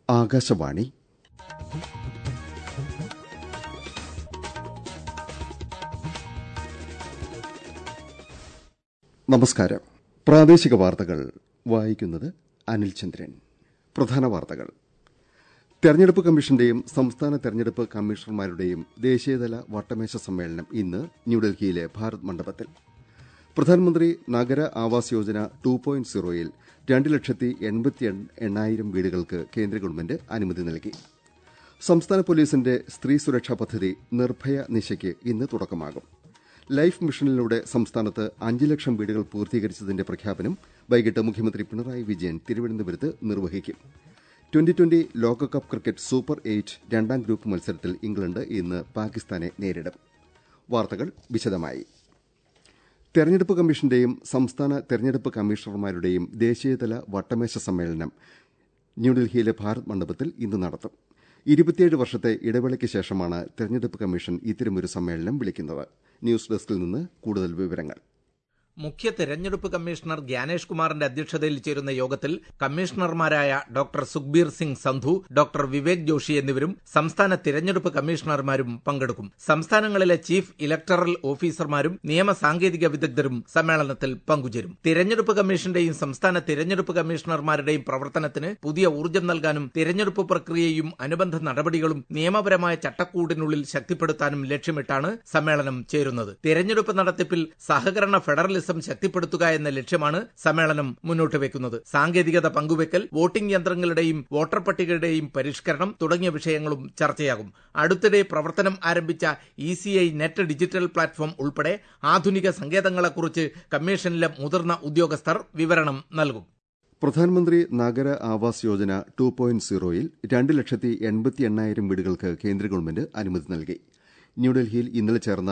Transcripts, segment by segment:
ആകാശവാണി നമസ്കാരം പ്രാദേശിക വാർത്തകൾ വായിക്കുന്നത് അനിൽ ചന്ദ്രൻ പ്രധാന വാർത്തകൾ തെരഞ്ഞെടുപ്പ് കമ്മീഷന്റെയും സംസ്ഥാന തെരഞ്ഞെടുപ്പ് കമ്മീഷണർമാരുടെയും ദേശീയതല വട്ടമേശ സമ്മേളനം ഇന്ന് ന്യൂഡൽഹിയിലെ ഭാരത് മണ്ഡപത്തിൽ പ്രധാനമന്ത്രി നഗര ആവാസ് യോജന ടു പോയിന്റ് സീറോയിൽ രണ്ട് ലക്ഷത്തി എൺപത്തി എണ്ണായിരം വീടുകൾക്ക് കേന്ദ്ര ഗവൺമെന്റ് അനുമതി നൽകി സംസ്ഥാന പോലീസിന്റെ സ്ത്രീ സുരക്ഷാ പദ്ധതി നിർഭയ നിശയ്ക്ക് ഇന്ന് തുടക്കമാകും ലൈഫ് മിഷനിലൂടെ സംസ്ഥാനത്ത് അഞ്ച് ലക്ഷം വീടുകൾ പൂർത്തീകരിച്ചതിന്റെ പ്രഖ്യാപനം വൈകിട്ട് മുഖ്യമന്ത്രി പിണറായി വിജയൻ തിരുവനന്തപുരത്ത് നിർവഹിക്കും ട്വന്റി ട്വന്റി ലോകകപ്പ് ക്രിക്കറ്റ് സൂപ്പർ എയ്റ്റ് രണ്ടാം ഗ്രൂപ്പ് മത്സരത്തിൽ ഇംഗ്ലണ്ട് ഇന്ന് പാകിസ്ഥാനെ നേരിടും വാർത്തകൾ വിശദമായി തെരഞ്ഞെടുപ്പ് കമ്മീഷന്റെയും സംസ്ഥാന തെരഞ്ഞെടുപ്പ് കമ്മീഷണർമാരുടെയും ദേശീയതല വട്ടമേശ സമ്മേളനം ന്യൂഡൽഹിയിലെ ഭാരത് മണ്ഡപത്തിൽ ഇന്ന് നടത്തും ഇരുപത്തിയേഴ് വർഷത്തെ ഇടവേളയ്ക്ക് ശേഷമാണ് തെരഞ്ഞെടുപ്പ് കമ്മീഷൻ ഇത്തരമൊരു സമ്മേളനം വിളിക്കുന്നത് ന്യൂസ് ഡെസ്കിൽ നിന്ന് കൂടുതൽ വിവരങ്ങൾ മുഖ്യ തെരഞ്ഞെടുപ്പ് കമ്മീഷണർ ഗ്യാനേഷ് കുമാറിന്റെ അധ്യക്ഷതയിൽ ചേരുന്ന യോഗത്തിൽ കമ്മീഷണർമാരായ ഡോക്ടർ സുഖ്ബീർ സിംഗ് സന്ധു ഡോക്ടർ വിവേക് ജോഷി എന്നിവരും സംസ്ഥാന തിരഞ്ഞെടുപ്പ് കമ്മീഷണർമാരും പങ്കെടുക്കും സംസ്ഥാനങ്ങളിലെ ചീഫ് ഇലക്ടറൽ ഓഫീസർമാരും നിയമ സാങ്കേതിക വിദഗ്ധരും സമ്മേളനത്തിൽ പങ്കുചേരും തിരഞ്ഞെടുപ്പ് കമ്മീഷന്റെയും സംസ്ഥാന തിരഞ്ഞെടുപ്പ് കമ്മീഷണർമാരുടെയും പ്രവർത്തനത്തിന് പുതിയ ഊർജ്ജം നൽകാനും തിരഞ്ഞെടുപ്പ് പ്രക്രിയയും അനുബന്ധ നടപടികളും നിയമപരമായ ചട്ടക്കൂടിനുള്ളിൽ ശക്തിപ്പെടുത്താനും ലക്ഷ്യമിട്ടാണ് സമ്മേളനം ചേരുന്നത് തിരഞ്ഞെടുപ്പ് നടത്തിപ്പിൽ സഹകരണ ഫെഡറലിസം ശക്തിപ്പെടുത്തുക എന്ന ലക്ഷ്യമാണ് സമ്മേളനം മുന്നോട്ട് വെക്കുന്നത് സാങ്കേതികത പങ്കുവെക്കൽ വോട്ടിംഗ് യന്ത്രങ്ങളുടെയും വോട്ടർ പട്ടികയുടെയും പരിഷ്കരണം തുടങ്ങിയ വിഷയങ്ങളും ചർച്ചയാകും അടുത്തിടെ പ്രവർത്തനം ആരംഭിച്ച E C I net digital platform ഉൾപ്പെടെ ആധുനിക സങ്കേതങ്ങളെക്കുറിച്ച് കമ്മീഷനിലെ മുതിർന്ന ഉദ്യോഗസ്ഥർ വിവരണം നൽകും പ്രധാനമന്ത്രി നഗര ആവാസ് യോജന ടു പോയിന്റ് സീറോയിൽ രണ്ട് ലക്ഷത്തി എൺപത്തി എണ്ണായിരം വീടുകൾക്ക് കേന്ദ്ര ഗവൺമെന്റ് അനുമതി നൽകി ന്യൂഡൽഹിയിൽ ഇന്നലെ ചേർന്ന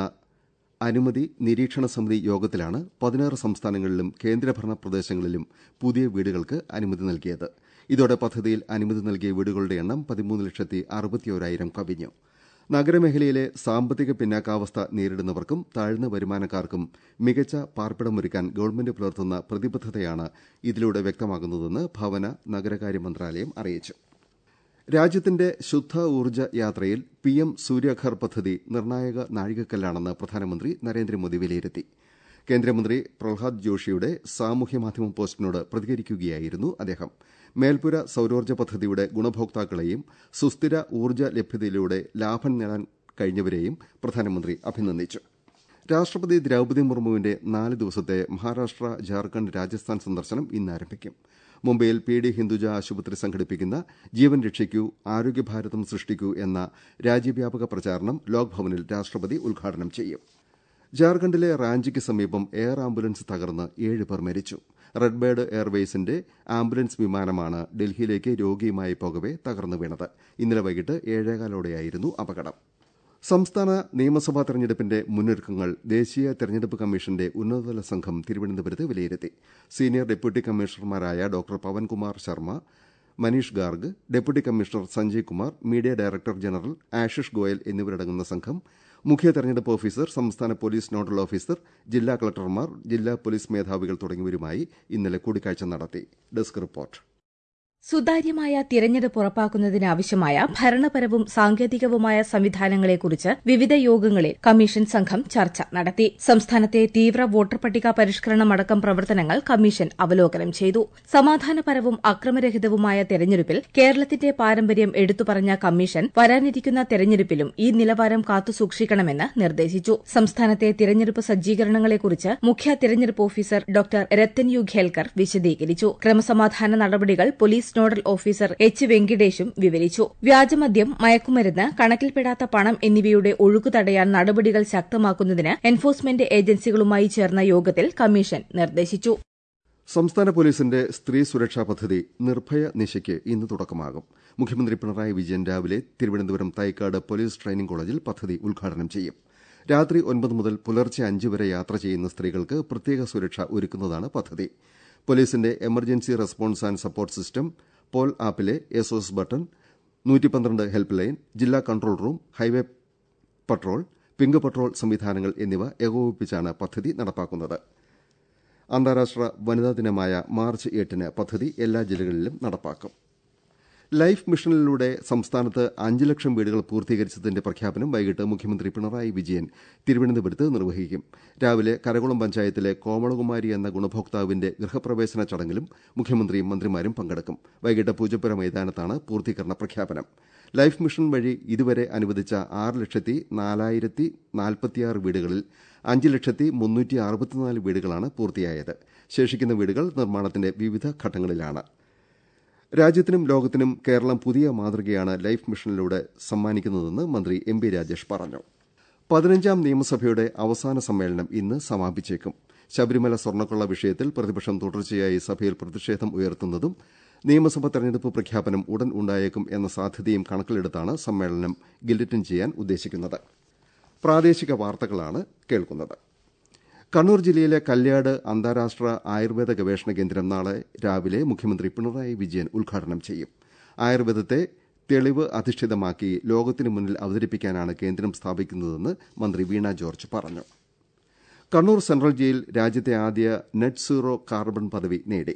അനുമതി നിരീക്ഷണ സമിതി യോഗത്തിലാണ് പതിനാറ് സംസ്ഥാനങ്ങളിലും കേന്ദ്രഭരണ പ്രദേശങ്ങളിലും പുതിയ വീടുകൾക്ക് അനുമതി നൽകിയത് ഇതോടെ പദ്ധതിയിൽ അനുമതി നൽകിയ വീടുകളുടെ എണ്ണം പതിമൂന്ന് ലക്ഷത്തി അറുപത്തിയോരായിരം കവിഞ്ഞു നഗരമേഖലയിലെ സാമ്പത്തിക പിന്നാക്കാവസ്ഥ നേരിടുന്നവർക്കും താഴ്ന്ന വരുമാനക്കാർക്കും മികച്ച പാർപ്പിടമൊരുക്കാൻ ഗവൺമെന്റ് പുലർത്തുന്ന പ്രതിബദ്ധതയാണ് ഇതിലൂടെ വ്യക്തമാകുന്നതെന്ന് ഭവന നഗരകാര്യ മന്ത്രാലയം അറിയിച്ചു രാജ്യത്തിന്റെ ശുദ്ധ ഊർജ്ജ യാത്രയിൽ പി എം സൂര്യഘർ പദ്ധതി നിർണായക നാഴികക്കല്ലാണെന്ന് പ്രധാനമന്ത്രി നരേന്ദ്രമോദി വിലയിരുത്തി കേന്ദ്രമന്ത്രി പ്രഹ്ലാദ് ജോഷിയുടെ സാമൂഹ്യ മാധ്യമ പോസ്റ്റിനോട് പ്രതികരിക്കുകയായിരുന്നു അദ്ദേഹം മേൽപ്പുര സൌരോർജ്ജ പദ്ധതിയുടെ ഗുണഭോക്താക്കളെയും സുസ്ഥിര ഊർജ്ജ ലഭ്യതയിലൂടെ ലാഭം നേടാൻ കഴിഞ്ഞവരെയും പ്രധാനമന്ത്രി അഭിനന്ദിച്ചു രാഷ്ട്രപതി ദ്രൌപദി മുർമുവിന്റെ നാല് ദിവസത്തെ മഹാരാഷ്ട്ര ജാർഖണ്ഡ് രാജസ്ഥാൻ സന്ദർശനം ഇന്ന് ആരംഭിക്കും മുംബൈയിൽ പി ഡി ഹിന്ദുജ ആശുപത്രി സംഘടിപ്പിക്കുന്ന ജീവൻ രക്ഷിക്കൂ ആരോഗ്യഭാരതം സൃഷ്ടിക്കൂ എന്ന രാജ്യവ്യാപക പ്രചാരണം ലോക്ഭവനിൽ രാഷ്ട്രപതി ഉദ്ഘാടനം ചെയ്യും ജാർഖണ്ഡിലെ റാഞ്ചിക്ക് സമീപം എയർ ആംബുലൻസ് തകർന്ന് ഏഴ് പേർ മരിച്ചു റെഡ്ബേർഡ് എയർവേസിന്റെ ആംബുലൻസ് വിമാനമാണ് ഡൽഹിയിലേക്ക് രോഗിയുമായി പോകവെ തകർന്നു വീണത് ഇന്നലെ വൈകിട്ട് ഏഴേകാലോടെയായിരുന്നു അപകടം സംസ്ഥാന നിയമസഭാ തെരഞ്ഞെടുപ്പിന്റെ മുന്നൊരുക്കങ്ങൾ ദേശീയ തെരഞ്ഞെടുപ്പ് കമ്മീഷന്റെ ഉന്നതതല സംഘം തിരുവനന്തപുരത്ത് വിലയിരുത്തി സീനിയർ ഡെപ്യൂട്ടി കമ്മീഷണർമാരായ doctor Pawan Kumar Sharma Manish Garg deputy commissioner Sanjay Kumar media director general Ashish Goyal എന്നിവരടങ്ങുന്ന സംഘം മുഖ്യ തെരഞ്ഞെടുപ്പ് ഓഫീസർ സംസ്ഥാന പോലീസ് നോഡൽ ഓഫീസർ ജില്ലാ കളക്ടർമാർ ജില്ലാ പോലീസ് മേധാവികൾ തുടങ്ങിയവരുമായി ഇന്നലെ കൂടിക്കാഴ്ച നടത്തി ഡെസ്ക് റിപ്പോർട്ട് സുതാര്യമായ തിരഞ്ഞെടുപ്പ് ഉറപ്പാക്കുന്നതിനാവശ്യമായ ഭരണപരവും സാങ്കേതികവുമായ സംവിധാനങ്ങളെക്കുറിച്ച് വിവിധ യോഗങ്ങളിൽ കമ്മീഷൻ സംഘം ചർച്ച നടത്തി സംസ്ഥാനത്തെ തീവ്ര വോട്ടർ പട്ടിക പരിഷ്കരണമടക്കം പ്രവർത്തനങ്ങൾ കമ്മീഷൻ അവലോകനം ചെയ്തു സമാധാനപരവും അക്രമരഹിതവുമായ തെരഞ്ഞെടുപ്പിൽ കേരളത്തിന്റെ പാരമ്പര്യം എടുത്തുപറഞ്ഞ കമ്മീഷൻ വരാനിരിക്കുന്ന തെരഞ്ഞെടുപ്പിലും ഈ നിലവാരം കാത്തുസൂക്ഷിക്കണമെന്ന് നിർദ്ദേശിച്ചു സംസ്ഥാനത്തെ തിരഞ്ഞെടുപ്പ് സജ്ജീകരണങ്ങളെക്കുറിച്ച് മുഖ്യ തിരഞ്ഞെടുപ്പ് officer doctor Rathan U Kelkar വിശദീകരിച്ചു ക്രമസമാധാന നടപടികൾ പോലീസ് നോഡൽ ഓഫീസർ എച്ച് വെങ്കിടേഷും വിവരിച്ചു വ്യാജമദ്യം മയക്കുമരുന്ന് കണക്കിൽപ്പെടാത്ത പണം എന്നിവയുടെ ഒഴുക്ക് തടയാൻ നടപടികൾ ശക്തമാക്കുന്നതിന് എൻഫോഴ്സ്മെന്റ് ഏജൻസികളുമായി ചേർന്ന യോഗത്തിൽ കമ്മീഷൻ നിർദ്ദേശിച്ചു സംസ്ഥാന പോലീസിന്റെ സ്ത്രീ സുരക്ഷാ പദ്ധതി നിർഭയ നിശയ്ക്ക് ഇന്ന് തുടക്കമാകും മുഖ്യമന്ത്രി പിണറായി വിജയൻ രാവിലെ തിരുവനന്തപുരം തൈക്കാട് പോലീസ് ട്രെയിനിംഗ് കോളേജിൽ പദ്ധതി ഉദ്ഘാടനം ചെയ്യും രാത്രി ഒൻപത് മുതൽ പുലർച്ചെ അഞ്ച് വരെ യാത്ര ചെയ്യുന്ന സ്ത്രീകൾക്ക് പ്രത്യേക സുരക്ഷ ഒരുക്കുന്നതാണ് പദ്ധതി പോലീസിന്റെ emergency response and support system Pol ആപ്പിലെ എസ്ഒഎസ് ബട്ടൺ നൂറ്റിപ്പന്ത്രണ്ട് ഹെൽപ്പ് ലൈൻ ജില്ലാ control room highway patrol pink patrol സംവിധാനങ്ങൾ എന്നിവ ഏകോപിപ്പിച്ചാണ് പദ്ധതി നടപ്പാക്കുന്നത് അന്താരാഷ്ട്ര വനിതാ ദിനമായ മാർച്ച് എട്ടിന് പദ്ധതി എല്ലാ ജില്ലകളിലും നടപ്പാക്കും ലൈഫ് മിഷനിലൂടെ സംസ്ഥാനത്ത് അഞ്ച് ലക്ഷം വീടുകൾ പൂർത്തീകരിച്ചതിന്റെ പ്രഖ്യാപനം വൈകിട്ട് മുഖ്യമന്ത്രി പിണറായി വിജയൻ തിരുവനന്തപുരത്ത് നിർവഹിക്കും രാവിലെ കരകുളം പഞ്ചായത്തിലെ കോമളകുമാരി എന്ന ഗുണഭോക്താവിന്റെ ഗൃഹപ്രവേശന ചടങ്ങിലും മുഖ്യമന്ത്രിയും മന്ത്രിമാരും പങ്കെടുക്കും വൈകിട്ട് പൂജപ്പുര മൈതാനത്താണ് പൂർത്തീകരണ പ്രഖ്യാപനം ലൈഫ് മിഷൻ വഴി ഇതുവരെ അനുവദിച്ച ആറ് ലക്ഷത്തി നാലായിരത്തി നാൽപ്പത്തിയാറ് വീടുകളിൽ അഞ്ച് ലക്ഷത്തി മുന്നൂറ്റി അറുപത്തിനാല് വീടുകളാണ് പൂർത്തിയായത് ശേഷിക്കുന്ന വീടുകൾ നിർമ്മാണത്തിന്റെ വിവിധ ഘട്ടങ്ങളിലാണ് രാജ്യത്തിനും ലോകത്തിനും കേരളം പുതിയ മാതൃകയാണ് ലൈഫ് മിഷനിലൂടെ സമ്മാനിക്കുന്നതെന്ന് മന്ത്രി എം പി രാജേഷ് പറഞ്ഞു പതിനഞ്ചാം നിയമസഭയുടെ അവസാന സമ്മേളനം ഇന്ന് സമാപിച്ചേക്കും ശബരിമല സ്വർണ്ണക്കൊള്ള വിഷയത്തിൽ പ്രതിപക്ഷം തുടർച്ചയായി സഭയിൽ പ്രതിഷേധം ഉയർത്തുന്നതും നിയമസഭാ തെരഞ്ഞെടുപ്പ് പ്രഖ്യാപനം ഉടൻ ഉണ്ടായേക്കും എന്ന സാധ്യതയും കണക്കിലെടുത്താണ് സമ്മേളനം ഗില്ലറ്റിൻ ചെയ്യാൻ ഉദ്ദേശിക്കുന്നത് പ്രാദേശിക വാർത്തകളാണ് കേൾക്കുന്നത് കണ്ണൂർ ജില്ലയിലെ കല്യാട് അന്താരാഷ്ട്ര ആയുർവേദ ഗവേഷണ കേന്ദ്രം നാളെ രാവിലെ മുഖ്യമന്ത്രി പിണറായി വിജയൻ ഉദ്ഘാടനം ചെയ്യും ആയുർവേദത്തെ തെളിവ് അധിഷ്ഠിതമാക്കി ലോകത്തിനു മുന്നിൽ അവതരിപ്പിക്കാനാണ് കേന്ദ്രം സ്ഥാപിക്കുന്നതെന്ന് മന്ത്രി വീണ ജോർജ് പറഞ്ഞു കണ്ണൂർ സെൻട്രൽ ജയിൽ രാജ്യത്തെ ആദ്യ നെറ്റ് സീറോ കാർബൺ പദവി നേടി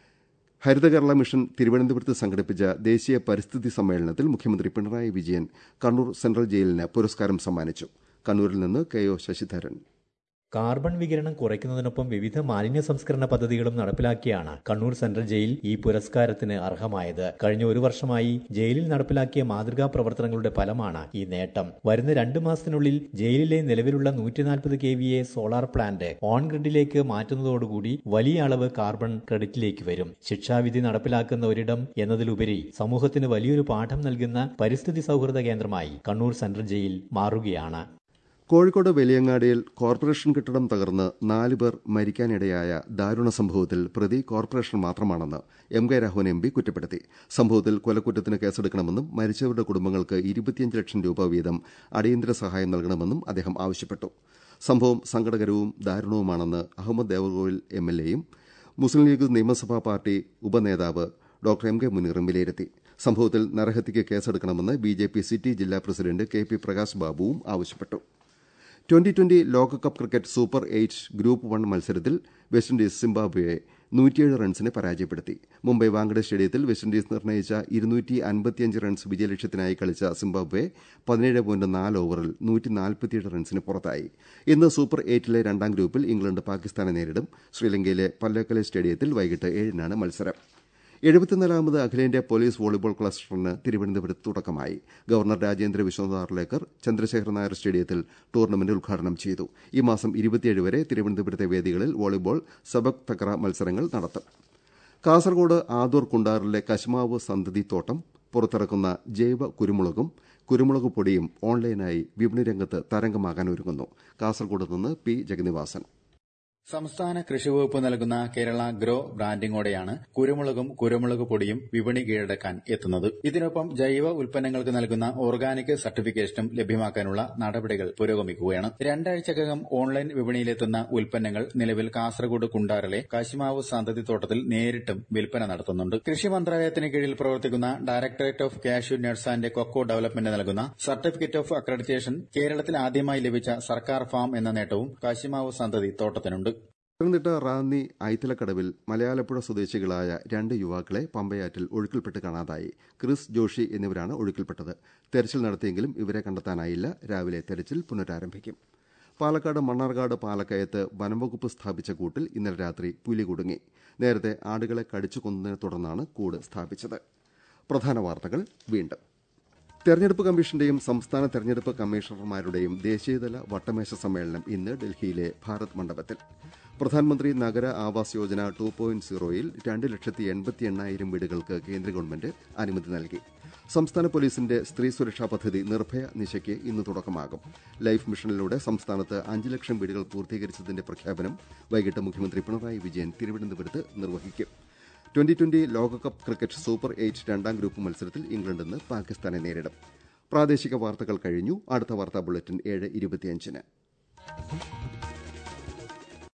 ഹരിത കേരള മിഷൻ തിരുവനന്തപുരത്ത് സംഘടിപ്പിച്ച ദേശീയ പരിസ്ഥിതി സമ്മേളനത്തിൽ മുഖ്യമന്ത്രി പിണറായി വിജയൻ കണ്ണൂർ സെൻട്രൽ ജയിലിന് പുരസ്കാരം സമ്മാനിച്ചു കണ്ണൂരിൽ നിന്ന് കെ ഒ ശശിധരൻ കാർബൺ വികിരണം കുറയ്ക്കുന്നതിനൊപ്പം വിവിധ മാലിന്യ സംസ്കരണ പദ്ധതികളും നടപ്പിലാക്കിയാണ് കണ്ണൂർ സെൻട്രൽ ജയിൽ ഈ പുരസ്കാരത്തിന് അർഹമായത് കഴിഞ്ഞ ഒരു വർഷമായി ജയിലിൽ നടപ്പിലാക്കിയ മാതൃകാ പ്രവർത്തനങ്ങളുടെ ഫലമാണ് ഈ നേട്ടം വരുന്ന രണ്ടു മാസത്തിനുള്ളിൽ ജയിലിലെ നിലവിലുള്ള നൂറ്റിനാൽപ്പത് K V A solar plant on ഗ്രിഡിലേക്ക് മാറ്റുന്നതോടുകൂടി വലിയ അളവ് കാർബൺ ക്രെഡിറ്റിലേക്ക് വരും ശിക്ഷാവിധി നടപ്പിലാക്കുന്ന ഒരിടം എന്നതിലുപരി സമൂഹത്തിന് വലിയൊരു പാഠം നൽകുന്ന പരിസ്ഥിതി സൗഹൃദ കേന്ദ്രമായി കണ്ണൂർ സെൻട്രൽ ജയിൽ മാറുകയാണ് കോഴിക്കോട് വലിയങ്ങാടിയിൽ കോർപ്പറേഷൻ കെട്ടിടം തകർന്ന് നാല് പേർ മരിക്കാനിടയായ ദാരുണ സംഭവത്തിൽ പ്രതി കോർപ്പറേഷൻ മാത്രമാണെന്ന് M K Raghavan M P കുറ്റപ്പെടുത്തി സംഭവത്തിൽ കൊലക്കുറ്റത്തിന് കേസെടുക്കണമെന്നും മരിച്ചവരുടെ കുടുംബങ്ങൾക്ക് ഇരുപത്തിയഞ്ച് ലക്ഷം രൂപ വീതം അടിയന്തര സഹായം നൽകണമെന്നും അദ്ദേഹം ആവശ്യപ്പെട്ടു സംഭവം സങ്കടകരവും ദാരുണവുമാണെന്ന് അഹമ്മദ് ദേവഗോവിൽ എം എൽ എയും മുസ്ലിം ലീഗ് നിയമസഭാ പാർട്ടി ഉപനേതാവ് ഡോക്ടർ എം കെ മുനീറും വിലയിരുത്തി സംഭവത്തിൽ നരഹത്യയ്ക്ക് കേസെടുക്കണമെന്ന് ബി ജെ പി സിറ്റി ജില്ലാ പ്രസിഡന്റ് കെ പി പ്രകാശ് ബാബുവും ആവശ്യപ്പെട്ടു ട്വന്റി ട്വന്റി ലോകകപ്പ് cricket super eight group one മത്സരത്തിൽ വെസ്റ്റിൻഡീസ് സിംബാബ്വെയെ നൂറ്റിയേഴ് റൺസിന് പരാജയപ്പെടുത്തി മുംബൈ വാങ്കഡെ സ്റ്റേഡിയത്തിൽ വെസ്റ്റിൻഡീസ് നിർണയിച്ച ഇരുന്നൂറ്റി അൻപത്തിയഞ്ച് റൺസ് വിജയലക്ഷ്യത്തിനായി കളിച്ച സിംബാബ്വെ പതിനേഴ് പോയിന്റ് നാല് ഓവറിൽ നൂറ്റി നാൽപ്പത്തിയേഴ് റൺസിന് പുറത്തായി ഇന്ന് സൂപ്പർ എയ്റ്റിലെ രണ്ടാം ഗ്രൂപ്പിൽ ഇംഗ്ലണ്ട് പാകിസ്ഥാനെ നേരിടും ശ്രീലങ്കയിലെ പല്ലേക്കലെ സ്റ്റേഡിയത്തിൽ വൈകിട്ട് ഏഴിനാണ് മത്സരം എഴുപത്തിനാലാമത് അഖിലേന്ത്യാ പോലീസ് വോളിബോൾ ക്ലസ്റ്ററിന് തിരുവനന്തപുരത്ത് തുടക്കമായി ഗവർണർ രാജേന്ദ്ര വിശ്വനാഥ് ആർലേക്കർ ചന്ദ്രശേഖർ നായർ സ്റ്റേഡിയത്തിൽ ടൂർണമെന്റ് ഉദ്ഘാടനം ചെയ്തു ഈ മാസം ഇരുപത്തിയേഴ് വരെ തിരുവനന്തപുരത്തെ വേദികളിൽ വോളിബോൾ സബക് തക്ര മത്സരങ്ങൾ നടത്തും കാസർഗോഡ് ആദൂർ കുണ്ടാറിലെ കശുമാവ് സന്തതി തോട്ടം പുറത്തിറക്കുന്ന ജൈവ കുരുമുളകും കുരുമുളക് പൊടിയും ഓൺലൈനായി വിപണി രംഗത്ത് തരംഗമാകാൻ ഒരുങ്ങുന്നു കാസർഗോഡ് നിന്ന് പി ജഗന്നിവാസൻ സംസ്ഥാന കൃഷിവകുപ്പ് നൽകുന്ന കേരള ഗ്രോ ബ്രാൻഡിങ്ങോടെയാണ് കുരുമുളകും കുരുമുളക് പൊടിയും വിപണി കീഴടക്കാൻ എത്തുന്നത് ഇതിനൊപ്പം ജൈവ ഉൽപ്പന്നങ്ങൾക്ക് നൽകുന്ന ഓർഗാനിക് സർട്ടിഫിക്കേഷനും ലഭ്യമാക്കാനുള്ള നടപടികൾ പുരോഗമിക്കുകയാണ് രണ്ടാഴ്ചക്കകം ഓൺലൈൻ വിപണിയിലെത്തുന്ന ഉൽപ്പന്നങ്ങൾ നിലവിൽ കാസർഗോഡ് കുണ്ടാറിലെ കശുമാവ് സന്തതി തോട്ടത്തിൽ നേരിട്ടും വിൽപ്പന നടത്തുന്നുണ്ട് കൃഷി മന്ത്രാലയത്തിന് കീഴിൽ പ്രവർത്തിക്കുന്ന directorate of cashew nuts and cocoa development നൽകുന്ന സർട്ടിഫിക്കറ്റ് ഓഫ് അക്രഡിറ്റേഷൻ കേരളത്തിൽ ആദ്യമായി ലഭിച്ച സർക്കാർ ഫാം എന്ന നേട്ടവും കശുമാവ് സന്തതി തോട്ടത്തിനുണ്ട് പത്തനംതിട്ട റാന്നി ഐത്തലക്കടവിൽ മലയാളപ്പുഴ സ്വദേശികളായ രണ്ട് യുവാക്കളെ പമ്പയാറ്റിൽ ഒഴുക്കിൽപ്പെട്ട് കാണാതായി ക്രിസ് ജോഷി എന്നിവരാണ് ഒഴുക്കിൽപ്പെട്ടത് തെരച്ചിൽ നടത്തിയെങ്കിലും ഇവരെ കണ്ടെത്താനായില്ല രാവിലെ തെരച്ചിൽ പുനരാരംഭിക്കും പാലക്കാട് മണ്ണാർക്കാട് പാലക്കയത്ത് വനംവകുപ്പ് സ്ഥാപിച്ച കൂട്ടിൽ ഇന്നലെ രാത്രി പുലി കുടുങ്ങി നേരത്തെ ആടുകളെ കടിച്ചു കൊന്നതിനെ തുടർന്നാണ് കൂട് സ്ഥാപിച്ചത് പ്രധാന വാർത്തകൾ വീണ്ടും തെരഞ്ഞെടുപ്പ് കമ്മീഷന്റെയും സംസ്ഥാന തെരഞ്ഞെടുപ്പ് കമ്മീഷണർമാരുടെയും ദേശീയതല വട്ടമേശ സമ്മേളനം ഇന്ന് ഡൽഹിയിലെ ഭാരത് മണ്ഡപത്തിൽ പ്രധാനമന്ത്രി നഗര ആവാസ് യോജന ടു പോയിന്റ് സീറോയിൽ രണ്ട് ലക്ഷത്തി എൺപത്തി എണ്ണായിരം വീടുകൾക്ക് കേന്ദ്ര ഗവൺമെന്റ് അനുമതി നൽകി സംസ്ഥാന പോലീസിന്റെ സ്ത്രീ സുരക്ഷാ പദ്ധതി നിർഭയ നിശയ്ക്ക് ഇന്ന് തുടക്കമാകും ലൈഫ് മിഷനിലൂടെ സംസ്ഥാനത്ത് അഞ്ച് ലക്ഷം വീടുകൾ പൂർത്തീകരിച്ചതിന്റെ പ്രഖ്യാപനം വൈകിട്ട് മുഖ്യമന്ത്രി പിണറായി വിജയൻ തിരുവനന്തപുരത്ത് നിർവഹിക്കും ട്വന്റി ട്വന്റി ലോകകപ്പ് ക്രിക്കറ്റ് സൂപ്പർ എയ്റ്റ് രണ്ടാം ഗ്രൂപ്പ് മത്സരത്തിൽ ഇംഗ്ലണ്ട് ഇന്ന് പാകിസ്ഥാനെ നേരിടും പ്രാദേശിക വാർത്തകൾ കഴിഞ്ഞു അടുത്ത വാർത്താ ബുള്ളറ്റിൻ ഏഴ് ഇരുപത്തിയഞ്ചിന്